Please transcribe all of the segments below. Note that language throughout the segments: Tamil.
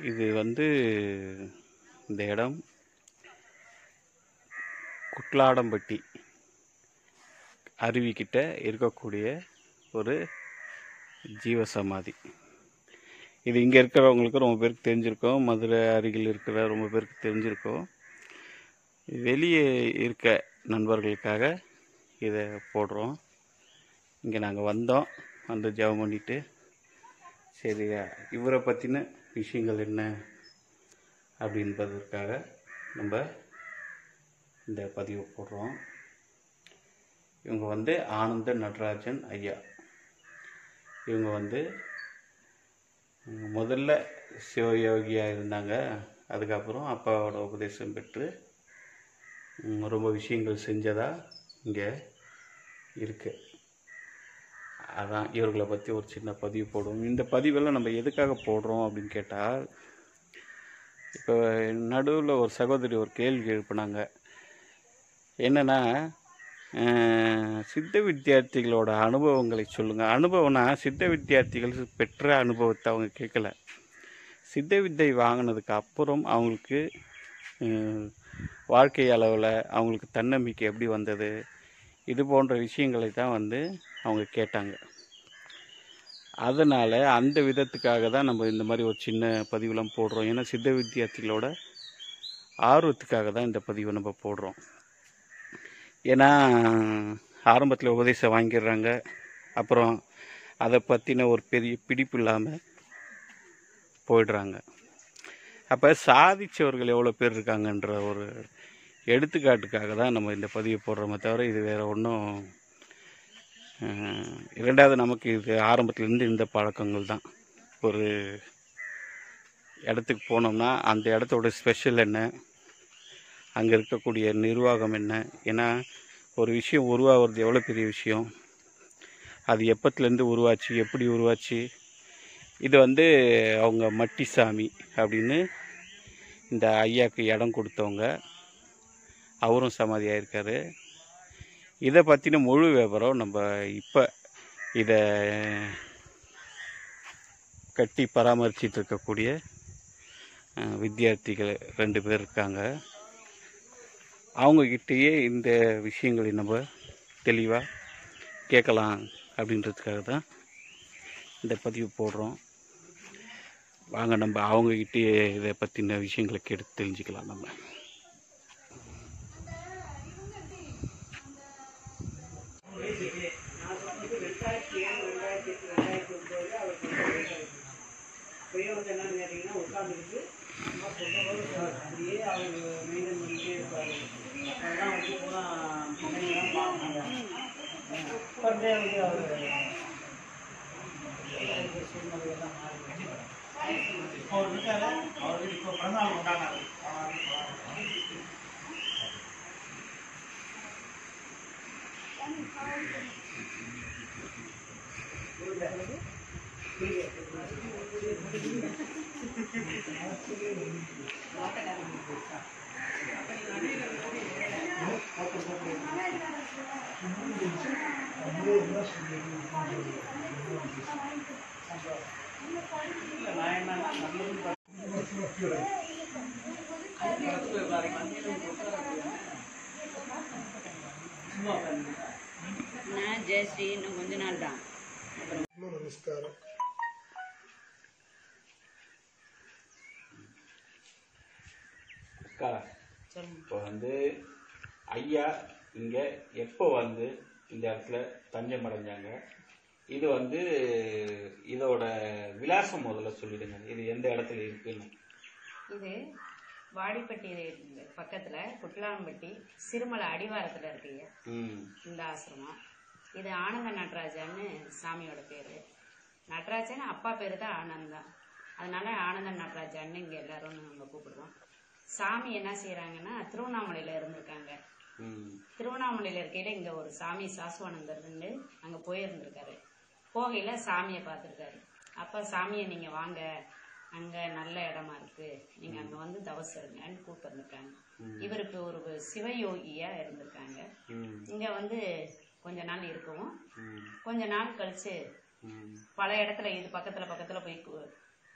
இது வந்து இந்த இடம் குட்லாடம்பட்டி அருவிக்கிட்ட இருக்கக்கூடிய ஒரு ஜீவசமாதி இது இங்கே இருக்கிறவங்களுக்கு ரொம்ப பேருக்கு தெரிஞ்சிருக்கும் மதுரை அருகில் இருக்கிற ரொம்ப பேருக்கு தெரிஞ்சிருக்கும் வெளியே இருக்க நண்பர்களுக்காக இதை போடுறோம் இங்கே நாங்கள் வந்தோம் வந்து ஜெபம் பண்ணிட்டு சரி இவரை பற்றின விஷயங்கள் என்ன அப்படின்பதற்காக நம்ம இந்த பதிவு போடுறோம் இவங்க வந்து ஆனந்த நடராஜன் ஐயா இவங்க வந்து ம், முதல்ல சிவயோகியாக இருந்தாங்க அதுக்கப்புறம் அப்பாவோட உபதேசம் பெற்று ம், ரொம்ப விஷயங்கள் செஞ்சதா இங்கே இருக்கு அதான் இவர்களை பற்றி ஒரு சின்ன பதிவு போடுவோம் இந்த பதிவெல்லாம் நம்ம எதுக்காக போடுறோம் அப்படின்னு கேட்டால் இப்போ நடுவில் ஒரு சகோதரி ஒரு கேள்வி எழுப்புனாங்க என்னன்னா அஹ், சித்த வித்தியார்த்திகளோட அனுபவங்களை சொல்லுங்கள் அனுபவம்னா சித்த வித்தியார்த்திகள் பெற்ற அனுபவத்தை அவங்க கேட்கல சித்த வித்தை வாங்கினதுக்கு அப்புறம் அவங்களுக்கு அஹ், வாழ்க்கை அளவில் அவங்களுக்கு தன்னம்பிக்கை எப்படி வந்தது இது போன்ற விஷயங்களை தான் வந்து அவங்க கேட்டாங்க அதனால் அந்த விதத்துக்காக தான் நம்ம இந்த மாதிரி ஒரு சின்ன பதிவுலாம் போடுறோம் ஏன்னா சித்த வித்தியார்த்திகளோட ஆர்வத்துக்காக தான் இந்த பதிவை நம்ம போடுறோம் ஏன்னா ஆரம்பத்தில் உபதேசம் வாங்கிடுறாங்க அப்புறம் அதை பற்றின ஒரு பெரிய பிடிப்பு இல்லாமல் போயிடுறாங்க அப்போ சாதிச்சவர்கள் எவ்வளோ பேர் இருக்காங்கன்ற ஒரு எடுத்துக்காட்டுக்காக தான் நம்ம இந்த பதிவை போடுறோமே தவிர இது வேறு ஒன்றும் இரண்டாவது நமக்கு இது ஆரம்பத்துலேருந்து இந்த பழக்கங்கள் தான் ஒரு இடத்துக்கு போனோம்னா அந்த இடத்தோட ஸ்பெஷல் என்ன அங்கே இருக்கக்கூடிய நிர்வாகம் என்ன ஏன்னா ஒரு விஷயம் உருவாகிறது எவ்வளோ பெரிய விஷயம் அது எப்பத்துலேருந்து உருவாச்சு எப்படி உருவாச்சு இது வந்து அவங்க மட்டிசாமி அப்படின்னு இந்த ஐயாக்கு இடம் கொடுத்தவங்க அவரும் சமாதி ஆயிருக்காரு இதை பற்றின முழு விவரம் நம்ம இப்போ இதை கட்டி பராமரிச்சிட்டு இருக்கக்கூடிய அஹ், வித்தியார்த்திகள் ரெண்டு பேர் இருக்காங்க அவங்கக்கிட்டேயே இந்த விஷயங்களை நம்ம தெளிவாக கேட்கலாம் அப்படின்றதுக்காக தான் இந்த பதிவு போடுறோம் வாங்க நம்ம அவங்கக்கிட்டேயே இதை பற்றின விஷயங்களை கேட்டு தெரிஞ்சுக்கலாம் நம்ம நான் ஜெயஸ்ரீ இன்னும் கொஞ்ச நாள் தான் நமஸ்காரம் அக்கா இப்போ வந்து ஐயா இங்கே எப்போ வந்து இந்த இடத்துல தஞ்சம் அடைஞ்சாங்க இது வந்து இதோட விலாசம் முதல்ல சொல்லிடுங்க இது எந்த இடத்துல இருக்குன்னு இது வாடிப்பட்டி பக்கத்துல குட்லாம்பட்டி சிறுமலை அடிவாரத்துல இருக்குங்க ம் இந்த ஆசிரமம் இது ஆனந்த நடராஜன்னு சாமியோட பேரு நடராஜன் அப்பா பேரு தான் ஆனந்தம் அதனால ஆனந்த நடராஜன்னு இங்க எல்லாரும் நாங்க கூப்பிடுவோம் சாமி என்ன செய்யறாங்கன்னா திருவண்ணாமலையில இருந்திருக்காங்க ம் திருவண்ணாமலையில இருக்கையில இங்க ஒரு சாமி சாசுவானந்தர்னு அங்க போயிருந்திருக்காரு போகையில சாமியை பார்த்திருக்காரு அப்ப சாமியை நீங்க வாங்க அங்க நல்ல இடமா இருக்கு நீங்க அங்க வந்து தவசம் இருங்கன்னு கூப்பிட்டு வந்திருக்காங்க இவருக்கு ஒரு சிவயோகியா இருந்திருக்காங்க ம் இங்க வந்து கொஞ்ச நாள் இருக்கவும் ம் கொஞ்ச நாள் கழிச்சு ம் பல இடத்துல இது பக்கத்துல பக்கத்துல போய் கு-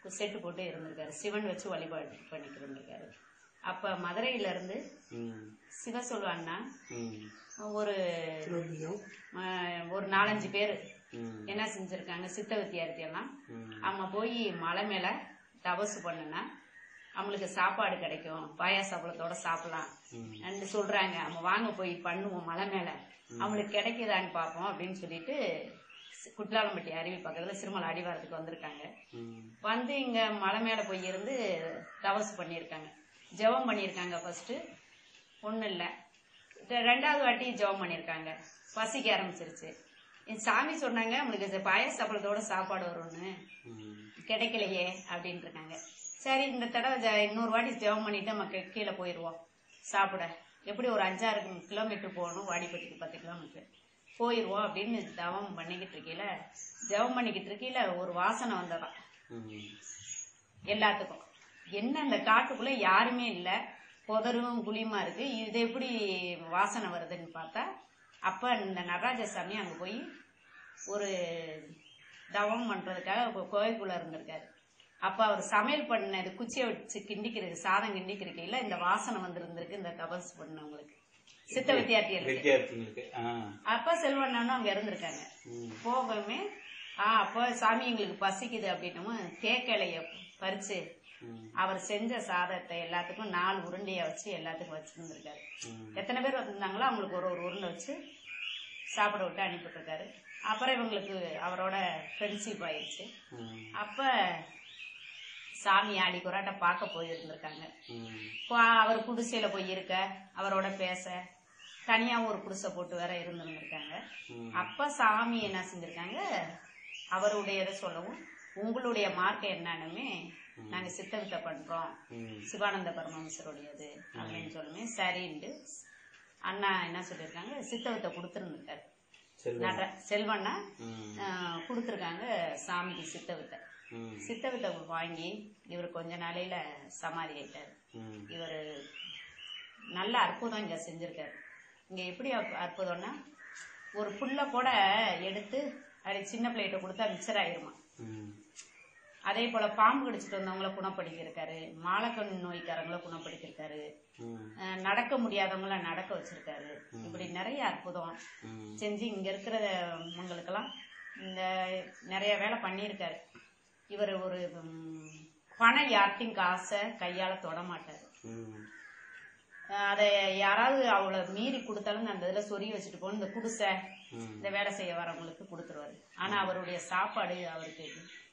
செட்டு போட்டு இருந்திருக்காரு சிவன் வச்சு வழிபாடு பண்ணிட்டு இருந்திருக்காரு அப்ப மதுரையில இருந்து ம் சிவ சொல்லுவான்னா ம் ஒரு சிவலிங்கம் அஹ், ஒரு நாலஞ்சு பேர் ம் என்ன செஞ்சிருக்காங்க சித்த வித்தியார்த்தி எல்லாம் ம் அவங்க போய் மலை மேல தபசு பண்ணுனா அவங்களுக்கு சாப்பாடு கிடைக்கும் பாயாசப்பழத்தோட சாப்பிடலாம் ம். என்று சொல்றாங்க அவங்க வாங்க போய் பண்ணுவோம் மலை மேல அவங்களுக்கு கிடைக்குதான்னு பார்ப்போம் அப்படின்னு சொல்லிட்டு சி- குட்லாலம்பட்டி அருவி பக்கத்துல சிறுமலை அடிவாரத்துக்கு வந்திருக்காங்க ம் வந்து இங்க மலை மேல போய் இருந்து தபசு பண்ணியிருக்காங்க ஜெபம் பண்ணியிருக்காங்க ஃபர்ஸ்ட் ஒன்றும் இல்லை ரெண்டாவது வாட்டி ஜெபம் பண்ணியிருக்காங்க பசிக்க ஆரம்பிச்சிருச்சு என் சாமி சொன்னாங்க நம்மளுக்கு இது பாயாசப்பழத்தோட சாப்பாடு வரும்னு ம் கிடைக்கலையே அப்படின்னு இருக்காங்க சரி இந்த தடவை ஜ- இன்னொரு வாட்டி ஜெபம் பண்ணிட்டு நம்ம கீ- கீழே போயிடுவோம் சாப்பிட எப்படி ஒரு அஞ்சாறு கிலோமீட்டர் போகணும் வாடிப்பட்டிக்கு பத்து கிலோமீட்டர் போயிடுவோம் அப்படின்னு தவம் பண்ணிக்கிட்டு இருக்கையில ஜெபம் பண்ணிக்கிட்டு இருக்கையில ஒரு வாசனை வந்ததான் ம் எல்லாத்துக்கும் என்ன அந்த காட்டுக்குள்ள யாருமே இல்ல புதரும் குழியுமா இருக்கு இது எப்படி வாசனை வருதுன்னு பார்த்தா அப்ப இந்த நடராஜசாமி அங்க போய் ஒரு தவம் பண்றதுக்காக கோ- கோயிலுக்குள்ள இருந்திருக்காரு அப்ப அவர் சமையல் பண்ணது குச்சியை வச்சு கிண்டிக்கிறது சாதம் கிண்டிக்கிறக்கையில இந்த வாசனை வந்திருந்திருக்கு இந்த தபஸ் பண்ணவங்களுக்கு சித்த வித்தியார்த்திகளுக்கு வித்தியார்த்திங்களுக்கு ஆ அப்ப செல்வண்ணனும் அங்க இருந்திருக்காங்க ம் போகவுமே ஆ அப்போ சாமி எங்களுக்கு பசிக்குது அப்படின்னமும் தேக்கலைய பறிச்சு ம் அவர் செஞ்ச சாதத்தை எல்லாத்துக்கும் நாலு உருண்டையை வச்சு எல்லாத்துக்கும் வச்சிருந்திருக்காரு ம் எத்தனை பேர் வந்திருந்தாங்களோ அவங்களுக்கு ஒரு ஒரு உருண்டை வச்சு சாப்பிட விட்டு அனுப்பிட்டுருக்காரு அப்புறம் இவங்களுக்கு அவரோட ஃப்ரெண்ட்ஷிப் ஆயிடுச்சு ம் அப்ப சாமி ஆடி குராட்ட பார்க்க போயிருந்திருக்காங்க ம் இப்போ அவர் குடிசையில போய் இருக்க அவரோட பேச தனியாவும் ஒரு குடிசை போட்டு வேற இருந்திருந்திருக்காங்க ம். அப்ப சாமி என்ன செஞ்சிருக்காங்க அவருடையதை சொல்லவும் உங்களுடைய மார்க்கம் என்னன்னுமே நாங்க சித்தவித்தை பண்றோம் ம் சிவானந்த பரமஹம்சருடையது அப்படின்னு சொல்லுமே சரின்ட்டு அண்ணா என்ன சொல்லியிருக்காங்க சித்தவித்தை கொடுத்துருந்துருக்காரு செல்வம் நட செல்வண்ணா ம் ஆஹ், கொடுத்துருக்காங்க சாமிக்கு சித்தவித்தை ம் சித்தவித்தை வாங்கி இவர் கொஞ்ச நாளையில சமாதி ஆயிட்டாரு ம் இவர் நல்ல அற்புதம் இங்க செஞ்சிருக்காரு இங்க எப்படி அற்ப- அற்புதம்னா ஒரு புல்ல கூட எடுத்து அப்படி சின்ன பிள்ளைகிட்ட கொடுத்தா மிச்சர் ஆயிருமா ம் அதே போல பாம்பு கடிச்சிட்டு வந்தவங்கள குணப்படுத்தியிருக்காரு மாலக்கண் நோய்க்காரங்கள குணப்படுத்தியிருக்காரு ம் அஹ் நடக்க முடியாதவங்கள நடக்க வச்சிருக்காரு இப்படி நிறைய அற்புதம் ம் செஞ்சு இங்க இருக்கிறவங்களுக்கெல்லாம் இந்த நிறைய வேலை பண்ணியிருக்காரு இவர் ஒரு ம், பணம் யார்ட்டையும் காசை கையால தொட மாட்டாரு ம் அஹ் அதை யாராவது அவளை மீறி கொடுத்தாலும் அந்த இதுல சொறி வச்சுட்டு போகணும் இந்த குடிசை ம் இந்த வேலை செய்ய வரவங்களுக்கு கொடுத்துருவாரு ஆனா அவருடைய சாப்பாடு அவருக்கு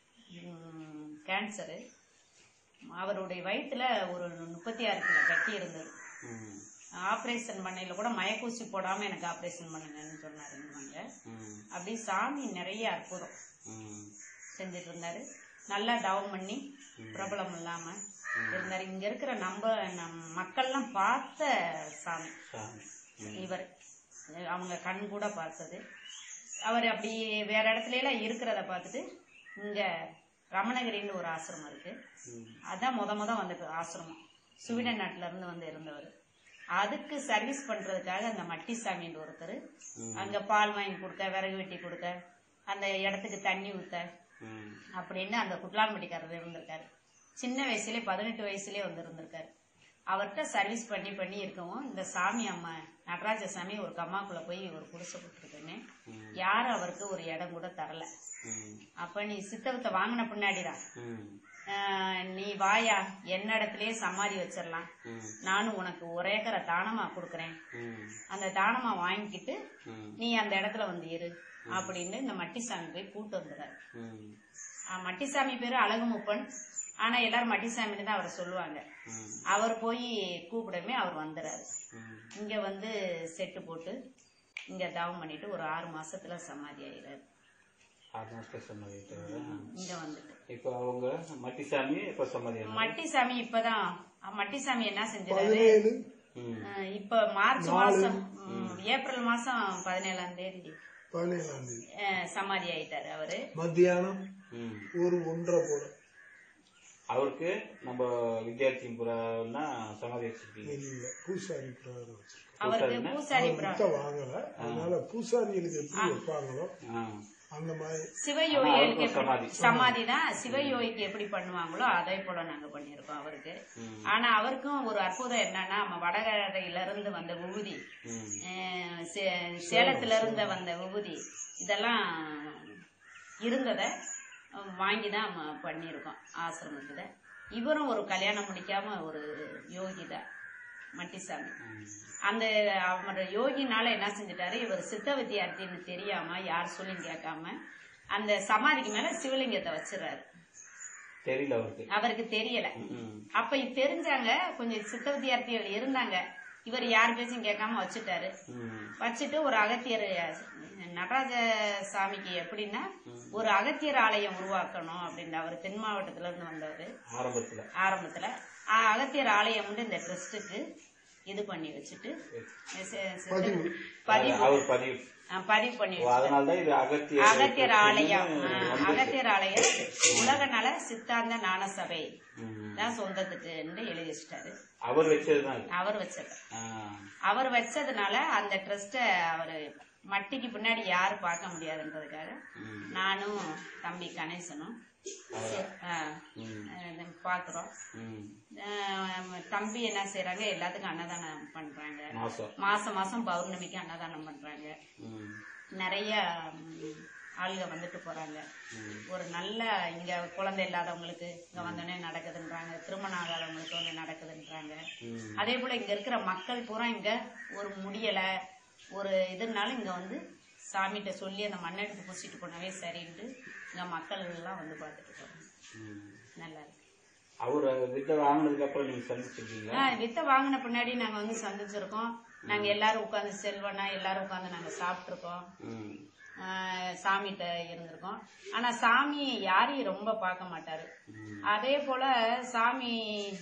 கேன்சரு அவருடைய வயித்துல ஒரு முப்பத்தி ஆறு கிலோ கட்டி இருந்தது ம் ஆபரேஷன் பண்ணையில கூட மயக்கூசி போடாம எனக்கு ஆபரேஷன் பண்ணுங்கன்னு சொன்னாருங்க ம் அப்படி சாமி நிறைய அற்புதம் ம் செஞ்சுட்டு இருந்தாரு நல்லா தவம் பண்ணி பிரபலம் இல்லாம இருந்தாரு இங்க இருக்கிற நம்ம நம் மக்கள்லாம் பார்த்த சாமி சாமி ம் இவர் அவங்க கண் கூட பார்த்தது அவர் அப்படி வேற இடத்துல எல்லாம் இருக்கிறத பார்த்துட்டு இங்க ரமணகிரின்னு ஒரு ஆசிரமம் இருக்கு ம் அதான் முத முத வந்த ஆசிரமம் சுவீடன் நாட்டுல இருந்து வந்து இருந்தவர் அதுக்கு சர்வீஸ் பண்றதுக்காக அந்த மட்டி சாமின்னு ஒருத்தர் அங்க பால் வாங்கி கொடுக்க விறகு வெட்டி கொடுக்க அந்த இடத்துக்கு தண்ணி ஊத்த ம் அப்படின்னு அந்த குட்லான்பட்டிக்காரர் இருந்திருக்காரு சின்ன வயசுலயே பதினெட்டு வயசுலயே வந்து இருந்திருக்காரு அவர்கிட்ட சர்வீஸ் பண்ணி பண்ணி இருக்கவும் இந்த சாமி அம்மா நடராஜ சாமி ஒரு கம்மாக்குள்ள போய் ஒரு குடிசை போட்டுருக்குன்னு யாரும் அவருக்கு ஒரு இடம் கூட தரல ம் அப்ப நீ சித்தவத்தை வாங்கின பின்னாடிதான் ம் ஆஹ், நீ வாயா என்ன இடத்துலயே சமாதி வச்சிடலாம் ம் நானும் உனக்கு ஒரு ஏக்கரை தானமா கொடுக்குறேன் ம் அந்த தானமா வாங்கிக்கிட்டு ம் நீ அந்த இடத்துல வந்து இரு அப்படின்னு இந்த மட்டிசாமி போய் கூட்டு வந்துடுறாரு ம் ஆஹ், மட்டிசாமி பேரு அழகுமுப்பன் ஆனா எல்லாரும் மட்டிசாமின்னு தான் அவரை சொல்லுவாங்க ம் அவர் போய் கூப்பிடமே அவர் வந்துடுறாரு ம் இங்க வந்து செட்டு போட்டு இங்க தவம் பண்ணிட்டு ஒரு ஆறு மாசத்துல சமாதி ஆயிடுறாரு ஆறு மாசத்துல சமாதி ஆயிட்டாரு. இங்க வந்துட்டு இப்போ அவங்க மட்டிசாமி இப்போ சமாதி ஆனாரு. மட்டிசாமி இப்பதான் அஹ், மட்டிசாமி என்ன செஞ்சாரு பதினேழு ம் அஹ், இப்ப மார்ச் மாசம் ம், ஏப்ரல் மாசம் பதினேழாம் தேதி பதினேழாம் தேதி அஹ், சமாதி ஆயிட்டாரு அவரு மத்தியானம் ம் ஒரு ஒன்றரை போல அவருக்கு நம்ம வித்யார்த்தி புறான்னா சமாதி வச்சிருக்கீங்க இல்ல பூசாரி பிரகாரம் வச்சிருக்கோம் அவருக்கு பூசாரி அவர் பிர- முட்டை வாங்கல அதனால பூசாரிகளுக்கு எப்படி வைப்பாங்களோ ஆ அந்த மாதிரி சிவயோகிகளுக்கு அவருக்கும் சமாதி. எப்படி சமாதி தான் சிவயோகிக்கு எப்படி பண்ணுவாங்களோ அதே போல நாங்க பண்ணியிருக்கோம் அவருக்கு ம். ஆனா அவருக்கும் ஒரு அற்புதம் என்னன்னா நம்ம வடகரையில இருந்து வந்த விபூதி ம். அஹ் சே- சேலத்துல இருந்து வந்த விபூதி இதெல்லாம் இருந்ததை வாங்கி தான் ம- பண்ணியிருக்கோம் ஆசிரமத்துல இவரும் ஒரு கல்யாணம் முடிக்காம ஒரு யோகி தான் மட்டிசாமி அந்த அவர் யோகினால என்ன செஞ்சுட்டாரு இவர் சித்த வித்தியார்த்தின்னு தெரியாம யார் சொல்லியும் கேட்காம அந்த சமாதிக்கு மேல சிவலிங்கத்தை வச்சிடறாரு தெரியல அவருக்கு அவருக்கு தெரியல ம். அப்ப இது தெரிஞ்சாங்க கொஞ்சம் சித்த வித்தியார்த்திகள் இருந்தாங்க இவர் யார் பேச்சும் கேட்காம வச்சுட்டாரு ம். வச்சுட்டு ஒரு அகத்தியர் நடராஜ சாமிக்கு எப்படின்னா ஒரு அகத்தியர் ஆலயம் உருவாக்கணும் அப்படின்னு அவர் தென் மாவட்டத்துல இருந்து வந்தவர் ஆரம்பத்துல ஆரம்பத்துல ஆ, அகத்தியர் ஆலயம் வந்து இந்த ட்ரஸ்ட்டுக்கு இது பண்ணி வச்சுட்டு செ- செ- பதிவு. பதிவு அவர் பதிவு ஆ, பதிவு பண்ணி ஓ, அதனாலதான் இது அகத்திய அகத்தியர் ஆலயம் ஆ, அகத்தியர் ஆலயம் உலக நல சித்தாந்த ஞான சபை ம். தான் சொந்தத்துக்கு எழுதி வச்சுட்டாரு அவர் வச்சதுதான் இது. அவர் வச்சது ஆ. அவர் வச்சதுனால அந்த ட்ரஸ்ட அவர் மட்டிக்கு பின்னாடி யாரும் பார்க்க முடியாதுன்றதுக்காக ம். நானும் தம்பி கணேசனும் ஆ, ம். அஹ் பாக்குறோம் ம். அஹ் தம்பி என்ன செய்யறாங்க எல்லாத்துக்கும் அன்னதானம் பண்றாங்க மாசம் மாசம் மாசம் பௌர்ணமிக்கு அன்னதானம் பண்றாங்க ம். நிறைய ம், ஆளுங்க வந்துட்டு போறாங்க ஒரு நல்ல இங்க குழந்தை இல்லாதவங்களுக்கு இங்க வந்தோடனே நடக்குதுன்றாங்க திருமணம் ஆகாதவங்களுக்கு வந்து நடக்குதுன்றாங்க ம். அதே போல இங்க இருக்கிற மக்கள் பூரா இங்க ஒரு முடியல ஒரு இதுனாலும் இங்க வந்து சாமிகிட்ட சொல்லி அந்த மண்ணை எடுத்து பூசிட்டு போனாவே சரின்ட்டு இங்க மக்கள் எல்லாம் வந்து பார்த்துட்டு போறாங்க ம். நல்லா இருக்கு அவர் வித்தை வாங்கினதுக்கு அப்புறம் நீங்க சந்திச்சிருக்கீங்களா ஆ, வித்தை வாங்கின பின்னாடி நாங்க வந்து சந்திச்சிருக்கோம் நாங்க எல்லாரும் உட்காந்து செல்வனா எல்லாரும் உட்காந்து நாங்க சாப்பிட்டுருக்கோம் ம். சாமிகிட்ட இருந்திருக்கோம் ஆனா சாமி யாரையும் ரொம்ப பார்க்க மாட்டாரு ம். அதே போல சாமி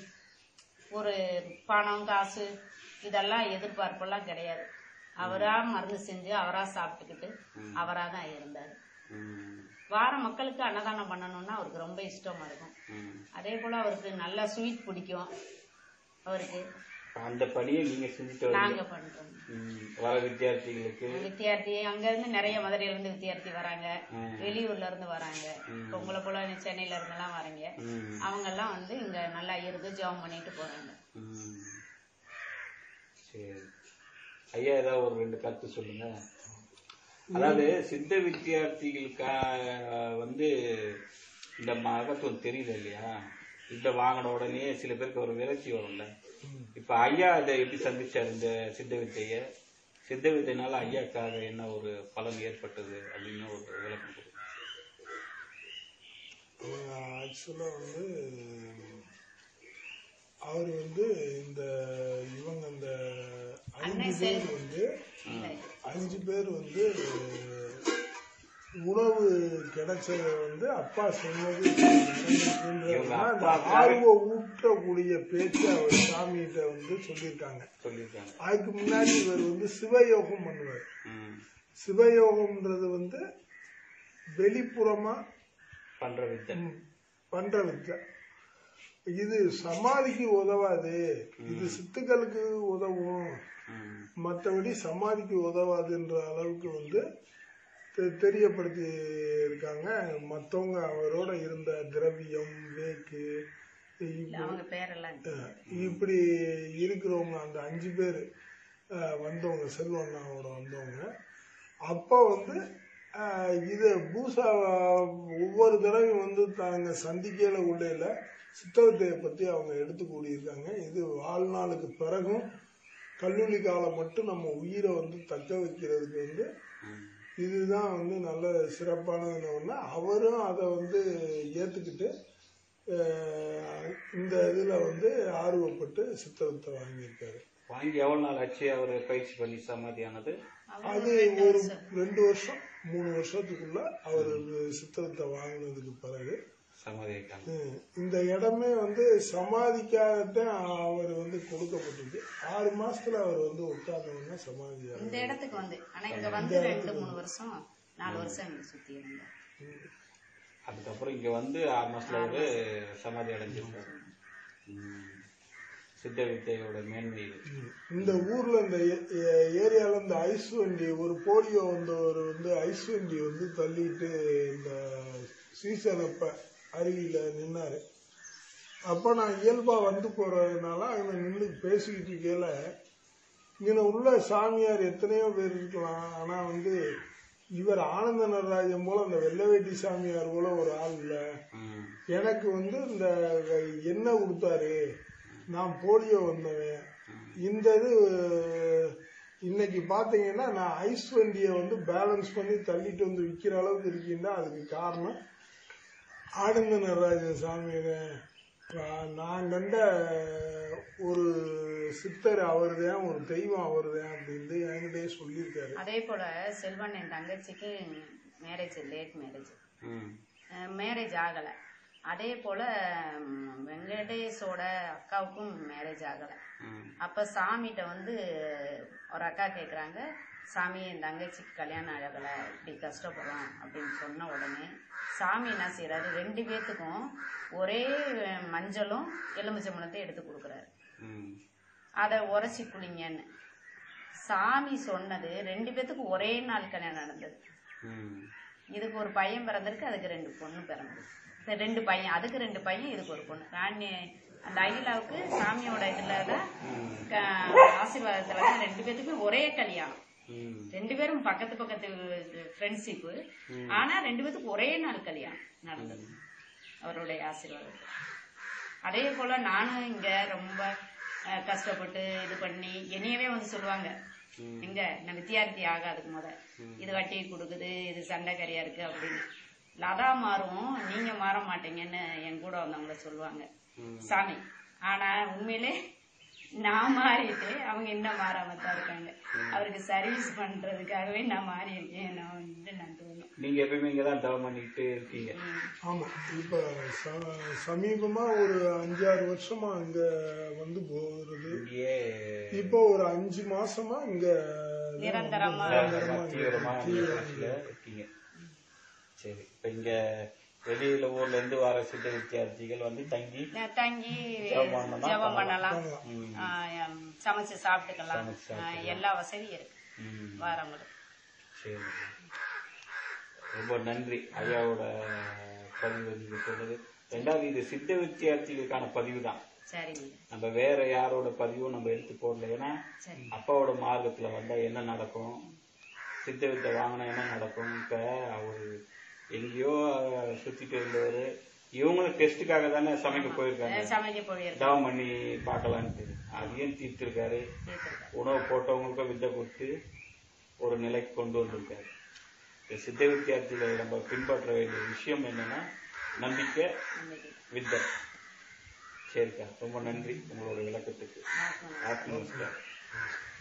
ஒரு பணம் காசு இதெல்லாம் எதிர்பார்ப்பெல்லாம் கிடையாது அவரா மருந்து செஞ்சு அவரா சாப்பிட்டுக்கிட்டு அவரா தான் இருந்தாரு ம். வார மக்களுக்கு அன்னதானம் பண்ணணும்னா அவருக்கு ரொம்ப இஷ்டமா இருக்கும் ம். அதே போல அவருக்கு நல்லா ஸ்வீட் பிடிக்கும் அவருக்கு அந்த பணியை நீங்க செஞ்சுட்டு வரீங்க நாங்க பண்றோம் ம். வர வித்தியார்த்திகளுக்கு வித்தியார்த்தி அங்க இருந்து நிறைய மதுரையில இருந்து வித்தியார்த்தி வராங்க ம். வெளியூர்ல இருந்து வராங்க இப்ப உங்களை போல சென்னையில இருந்து எல்லாம் வராங்க ம். அவங்க எல்லாம் வந்து இங்க நல்லா இருந்து ஜெபம் பண்ணிட்டு போறாங்க ம். சரி ஐயா ஏதாவது ஒரு ரெண்டு கருத்து சொல்லுங்க அதாவது சித்த வித்தியார்த்திகளுக்கா வந்து இந்த மகத்துவம் தெரியல இல்லையா இந்த வாங்கின உடனே சில பேருக்கு ஒரு விரக்தி வரும்ல இப்ப ஐயா இதை எப்படி சந்திச்சார் இந்த சித்த வித்தைய சித்த வித்தைனால ஐயாக்காக என்ன ஒரு பலன் ஏற்பட்டது அப்படின்னு ஒரு விளக்கம் கொடுங்க அவங்க ஆக்சுவலாக வந்து அவர் வந்து இந்த இவங்க அந்த அஞ்சு பேர் வந்து அஞ்சு பேர் வந்து உணவு கிடைச்சத வந்து அப்பா சொன்னது நடந்திருக்குன்றதுனா அந்த ஆர்வம் ஊட்டக்கூடிய பேச்சு அவர் சாமிகிட்ட வந்து சொல்லியிருக்காங்க சொல்லியிருக்காங்க அதுக்கு முன்னாடி இவர் வந்து சிவயோகம் பண்ணுவார் ம். சிவயோகம்ன்றது வந்து வெளிப்புறமா பண்ற வித்தை ம், பண்ற வித்தை இது சமாதிக்கு உதவாது இது சித்துக்களுக்கு உதவும் ம். மற்றபடி சமாதிக்கு உதவாதுன்ற அளவுக்கு வந்து தெ- தெரியப்படுத்தி இருக்காங்க மற்றவங்க அவரோட இருந்த திரவியம் வேக்கு இல்ல, அவங்க பேரெல்லாம் அஹ், இப்படி இருக்கிறவங்க அந்த அஞ்சு பேர் வந்தவங்க செல்வண்ணாவோட வந்தவங்க அப்போ வந்து அஹ், இது பூசா ஒவ்வொரு தடவையும் வந்து தாங்க சந்திக்கையில உள்ளேல சித்தவத்தையை பற்றி அவங்க எடுத்து கூடியிருக்காங்க இது வாழ்நாளுக்கு பிறகும் கல்லூரி காலம் மட்டும் நம்ம உயிரை வந்து தக்க வைக்கிறதுக்கு வந்து ம். இதுதான் வந்து நல்ல சிறப்பானதுன்னு ஒன்று அவரும் அதை வந்து ஏற்றுக்கிட்டு இந்த இதில் வந்து ஆர்வப்பட்டு சித்திரத்தை வாங்கியிருக்காரு வாங்கி எவ்வளவு நாள் ஆச்சு அவர் பயிற்சி பண்ணி சமாதியானது அது ஒரு ரெண்டு வருஷம் மூணு வருஷத்துக்குள்ள அவர் சித்திரத்தை வாங்கினதுக்கு பிறகு சமாதி ஆயிட்டாங்க ஹம், இந்த இடமே வந்து சமாதிக்காகத்தான் அவர் வந்து கொடுக்கப்பட்டிருக்கு ஆறு மாசத்துல அவர் வந்து உட்கார்ந்தவங்க சமாதியாக இந்த இடத்துக்கு வந்து ஆனா இங்க வந்து ரெண்டு மூணு வருஷம் நாலு வருஷம் இங்க சுத்தி இருந்தோம் அதுக்கப்புறம் இங்க வந்து ஆறு மாசத்துல அவரு சமாதி அடைஞ்சிருக்காரு ம். சித்த வித்தையோட மேன்மை இது இந்த ஊர்ல இந்த ஏ- ஏ- ஏரியால இந்த ஐஸ் வண்டி ஒரு போலியோ வந்தவர் வந்து ஐஸ் வண்டி வந்து தள்ளிட்டு இந்த சீசன் அப்ப அருவியில நின்னாரு அப்ப நான் இயல்பா வந்து போறதுனால அங்க நின்று பேசிக்கிட்டு இருக்கையில இங்க உள்ள சாமியார் எத்தனையோ பேர் இருக்கலாம் ஆனா வந்து இவர் ஆனந்த நடராஜன் போல அந்த வெள்ளை வேட்டி சாமியார் போல ஒரு ஆள் இல்ல ம். எனக்கு வந்து இந்த எண்ணெய் கொடுத்தாரு நான் போலியோ வந்தவன் இந்த இது இன்னைக்கு பாத்தீங்கன்னா நான் ஐஸ் வண்டியை வந்து பேலன்ஸ் பண்ணி தள்ளிட்டு வந்து விற்கிற அளவுக்கு இருக்கீங்கன்னா அதுக்கு காரணம் ஆனந்த நடராஜன் சாமி நான் கண்ட ஒரு சித்தர் அவர்தான் ஒரு தெய்வம் அவர்தான் அப்படின்னு என்கிட்டயே சொல்லியிருக்காரு அதே போல செல்வன் என் தங்கச்சிக்கு மேரேஜ் லேட் மேரேஜ் ம். மேரேஜ் ஆகல அதே போல ம், வெங்கடேஷோட அக்காவுக்கும் மேரேஜ் ஆகல ம். அப்ப சாமிகிட்ட வந்து ஒரு அக்கா கேக்குறாங்க சாமி என் தங்கச்சிக்கு கல்யாணம் ஆகல இப்படி கஷ்டப்படுறோம் அப்படின்னு சொன்ன உடனே சாமி என்ன செய்யறாரு ரெண்டு பேத்துக்கும் ஒரே மஞ்சளும் எலுமிச்சம்பழத்தையும் எடுத்து கொடுக்குறாரு ம். அதை உரைச்சி குளிங்கன்னு சாமி சொன்னது ரெண்டு பேத்துக்கு ஒரே நாள் கல்யாணம் நடந்தது ம். இதுக்கு இதுக்கு ஒரு பையன் பிறந்திருக்கு அதுக்கு ரெண்டு பொண்ணு பிறந்தது இந்த ரெண்டு பையன் அதுக்கு ரெண்டு பையன் இதுக்கு ஒரு பொண்ணு ராணி அந்த அகிலாவுக்கு சாமியோட இதுல தான் க- ஆசீர்வாதத்துல தான் ரெண்டு பேத்துக்கும் ஒரே கல்யாணம் ம். ரெண்டு பேரும் பக்கத்து பக்கத்து ஃப்ரெண்ட்ஷிப்பு ஆனா ரெண்டு பேத்துக்கும் ஒரே நாள் கல்யாணம் நடந்தது அவருடைய ஆசீர்வாதம் அதே போல நானும் இங்க ரொம்ப அஹ், கஷ்டப்பட்டு இது பண்ணி என்னையவே வந்து சொல்லுவாங்க எங்க நான் வித்தியார்த்தி ஆகாதுக்கு முத இது வட்டி கொடுக்குது இது சண்டைக்கறியா இருக்கு அப்படின்னு லதா மாறும் நீங்க மாற மாட்டீங்கன்னு என் கூட வந்தவங்கள சொல்லுவாங்க சாமி ஆனா உண்மையிலே நான் மாறிட்டு அவங்க இன்னும் மாறாம தான் இருக்காங்க அவருக்கு சர்வீஸ் பண்றதுக்காகவே நான் மாறி இருக்கேன் நான் வந்து நான் தோணும் நீங்க எப்பயுமே இங்க தான் தவம் பண்ணிக்கிட்டு இருக்கீங்க ஆமா இப்ப ச- சமீபமா ஒரு அஞ்சாறு வருஷமா அங்க வந்து போறது இங்கேயே இப்போ ஒரு அஞ்சு மாசமா இங்க நிரந்தரமா தீவிரமா நிகழ்ச்சியில இருக்கீங்க சரி இப்ப இங்க வெளியில ஊர்ல இருந்து வர சித்த வித்தியார்த்திகள் வந்து தங்கி நான் தங்கி ஜெபம் பண்ணலாம், ஜெபம் பண்ணலாம் ம். ஆஹ் எம், சமைச்சு சாப்பிட்டுக்கலாம் சமைச்சு ஆஹ் எல்லா வசதியும் இருக்கு ம். வரவங்களுக்கு சரி ரொம்ப நன்றி ஐயாவோட பதிவு நீங்க சொன்னது ரெண்டாவது இது சித்த வித்தியார்த்திகளுக்கான பதிவு தான் சரிங்க நம்ம வேற யாரோட பதிவும் நம்ம எடுத்து போடல ஏன்னா சரி அப்பாவோட மார்க்கத்துல வந்தா என்ன நடக்கும் சித்த வித்தை வாங்கினா என்ன நடக்கும் இப்ப அவரு எங்கேயோ அஹ், சுத்திட்டு இருந்தவரு இவங்களும் டெஸ்ட்டுக்காக தானே சமைக்க போயிருக்காங்க சமைக்க போயிருக்கோம் தவம் பண்ணி பார்க்கலான்ட்டு அதையும் தீர்த்திருக்காரு உணவு போட்டவங்களுக்கும் வித்தை கொடுத்து ஒரு நிலைக்கு கொண்டு வந்திருக்காரு இந்த சித்த வித்தியார்த்திகளை நம்ம பின்பற்ற வேண்டிய விஷயம் என்னன்னா நம்பிக்கை வித்தை சரிக்கா ரொம்ப நன்றி உங்களோட விளக்கத்துக்கு ஆத்ம நமஸ்காரம்